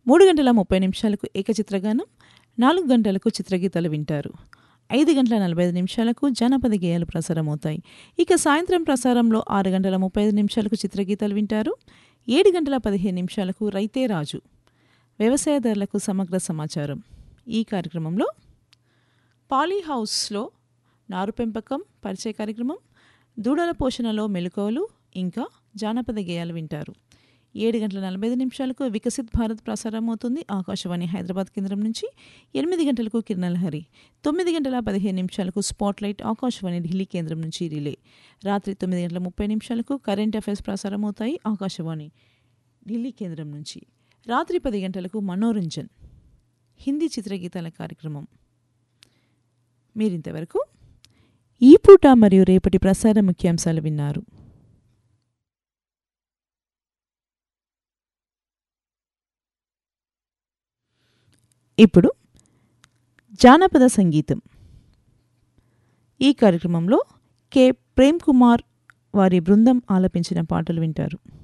మూడు గంటల ముప్పై నిమిషాలకు ఏకచిత్రగానం నాలుగు గంటలకు చిత్రగీతాలు వింటారు ఐదు గంటల నలభై ఐదు నిమిషాలకు జానపద గేయాలు ప్రసారమవుతాయి ఇక సాయంత్రం ప్రసారంలో ఆరు గంటల ముప్పై ఐదు నిమిషాలకు చిత్రగీతాలు వింటారు ఏడు గంటల పదిహేను నిమిషాలకు రైతే రాజు వ్యవసాయదారులకు సమగ్ర సమాచారం ఈ కార్యక్రమంలో పాలీ హౌస్లో నారు పెంపకం పరిచయ కార్యక్రమం దూడల పోషణలో మెలకువలు ఇంకా జానపద గేయాలు వింటారు ఏడు గంటల నలభై ఐదు నిమిషాలకు వికసిత్ భారత్ ప్రసారం అవుతుంది ఆకాశవాణి హైదరాబాద్ కేంద్రం నుంచి ఎనిమిది గంటలకు కిరణలహరి తొమ్మిది గంటల పదిహేను నిమిషాలకు స్పాట్లైట్ ఆకాశవాణి ఢిల్లీ కేంద్రం నుంచి రిలే రాత్రి తొమ్మిది గంటల ముప్పై నిమిషాలకు కరెంట్ అఫైర్స్ ప్రసారం అవుతాయి ఆకాశవాణి ఢిల్లీ కేంద్రం నుంచి రాత్రి పది గంటలకు మనోరంజన్ హిందీ చిత్రగీతాల కార్యక్రమం మీరింతవరకు ఈ పూట మరియు రేపటి ప్రసార ముఖ్యాంశాలు విన్నారు ఇప్పుడు జానపద సంగీతం ఈ కార్యక్రమంలో కె ప్రేమ్ కుమార్ వారి బృందం ఆలపించిన పాటలు వింటారు